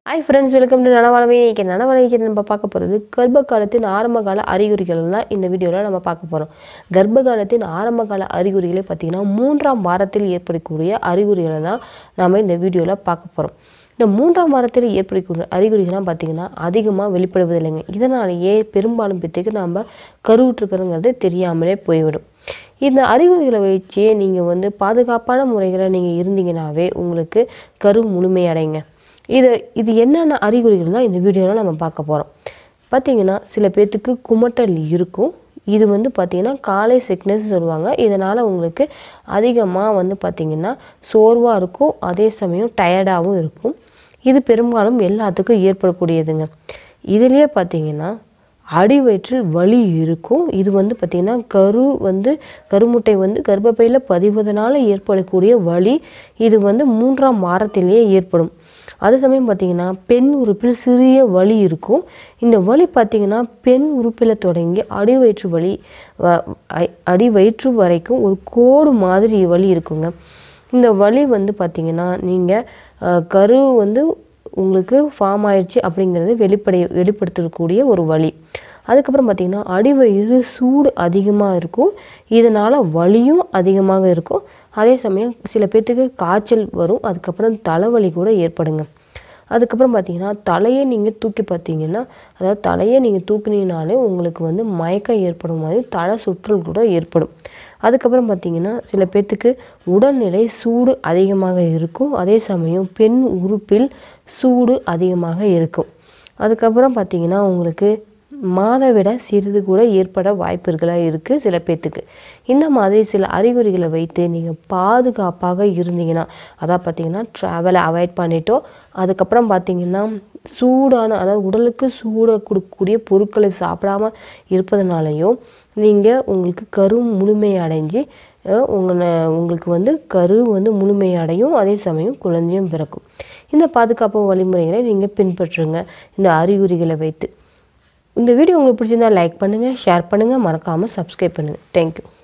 hi friends welcome to நனவாளமே இன்னைக்கு நனவாளமே நம்ம பார்க்க போகிறது கர்ப்ப காலத்தின் ஆரம்ப கால அறிகுறிகள் தான் இந்த வீடியோவில் நம்ம பார்க்க போகிறோம் கர்ப்ப காலத்தின் ஆரம்ப கால அறிகுறிகளை பார்த்திங்கன்னா மூன்றாம் வாரத்தில் ஏற்படக்கூடிய அறிகுறிகளை தான் நம்ம இந்த வீடியோவில் பார்க்க போகிறோம் இந்த மூன்றாம் வாரத்தில் ஏற்படக்கூடிய அறிகுறிகள்லாம் பார்த்திங்கன்னா அதிகமாக வெளிப்படுவதில்லைங்க இதனாலேயே பெரும்பாலும் பேத்துக்கு நம்ம கருவுற்றுக்கிறோங்கிறது தெரியாமலே போய்விடும் இந்த அறிகுறிகளை வச்சே நீங்கள் வந்து பாதுகாப்பான முறைகளை நீங்கள் இருந்தீங்கன்னாவே உங்களுக்கு கரு முழுமையடைங்க இது இது என்னென்ன அறிகுறிகள் தான் இந்த வீடியோவில் நம்ம பார்க்க போகிறோம் பார்த்தீங்கன்னா சில பேர்த்துக்கு குமட்டல் இருக்கும் இது வந்து பார்த்திங்கன்னா காலை சிக்னஸ் சொல்லுவாங்க இதனால் உங்களுக்கு அதிகமாக வந்து பார்த்திங்கன்னா சோர்வாக இருக்கும் அதே சமயம் டயர்டாகவும் இருக்கும் இது பெரும்பாலும் எல்லாத்துக்கும் ஏற்படக்கூடியதுங்க இதுலேயே பார்த்தீங்கன்னா அடி வயிற்றில் வலி இருக்கும் இது வந்து பார்த்திங்கன்னா கரு வந்து கருமுட்டை வந்து கர்ப்பப்பையில் பதிவதனால ஏற்படக்கூடிய வலி இது வந்து மூன்றாம் வாரத்திலேயே ஏற்படும் அதே சமயம் பார்த்திங்கன்னா பெண் உறுப்பில் சிறிய வலி இருக்கும் இந்த வலி பார்த்திங்கன்னா பெண் உறுப்பில் தொடங்கி அடி வயிற்று வலி வ- ஐ- அடி வயிற்று வரைக்கும் ஒரு கோடு மாதிரி வலி இருக்குங்க இந்த வலி வந்து பார்த்திங்கன்னா நீங்கள் கரு வந்து உங்களுக்கு ஃபார்ம் ஆயிடுச்சு அப்படிங்கிறது வெளிப்படை வெளிப்படுத்தக்கூடிய ஒரு வழி அதுக்கப்புறம் பார்த்திங்கன்னா அடிவயிறு சூடு அதிகமாக இருக்கும் இதனால் வலியும் அதிகமாக இருக்கும் அதே சமயம் சில பேர்த்துக்கு காய்ச்சல் வரும் அதுக்கப்புறம் தலைவலி கூட ஏற்படுங்க அதுக்கப்புறம் பார்த்தீங்கன்னா தலையை நீங்கள் தூக்கி பார்த்தீங்கன்னா அதாவது தலையை நீங்கள் தூக்குனீங்கனாலே உங்களுக்கு வந்து மயக்கம் ஏற்படும் மாதிரி தலை சுற்றல் கூட ஏற்படும் அதுக்கப்புறம் பார்த்தீங்கன்னா சில பேர்த்துக்கு உடல்நிலை சூடு அதிகமாக இருக்கும் அதே சமயம் பெண் உறுப்பில் சூடு அதிகமாக இருக்கும் அதுக்கப்புறம் பார்த்தீங்கன்னா உங்களுக்கு மாதவிட சிறிது கூட ஏற்பட வாய்ப்புகளாக இருக்குது சில பேர்த்துக்கு இந்த மாதிரி சில அறிகுறிகளை வைத்து நீங்கள் பாதுகாப்பாக இருந்தீங்கன்னா அதான் பார்த்தீங்கன்னா ட்ராவலை அவாய்ட் பண்ணிட்டோ அதுக்கப்புறம் பார்த்தீங்கன்னா சூடான அதாவது உடலுக்கு சூடை கொடுக்கக்கூடிய பொருட்களை சாப்பிடாம இருப்பதனாலையும் நீங்கள் உங்களுக்கு கரு முழுமை அடைஞ்சு அஹ், உங்களை உங்களுக்கு வந்து கரு வந்து முழுமையடையும் அதே சமயம் குழந்தையும் பிறக்கும் இந்த பாதுகாப்பு வழிமுறைகளை நீங்கள் பின்பற்றுங்க இந்த அறிகுறிகளை வைத்து இந்த வீடியோ உங்களுக்கு பிடிச்சிருந்தா லைக் பண்ணுங்கள் ஷேர் பண்ணுங்கள் மறக்காமல் சப்ஸ்கிரைப் பண்ணுங்கள் தேங்க்யூ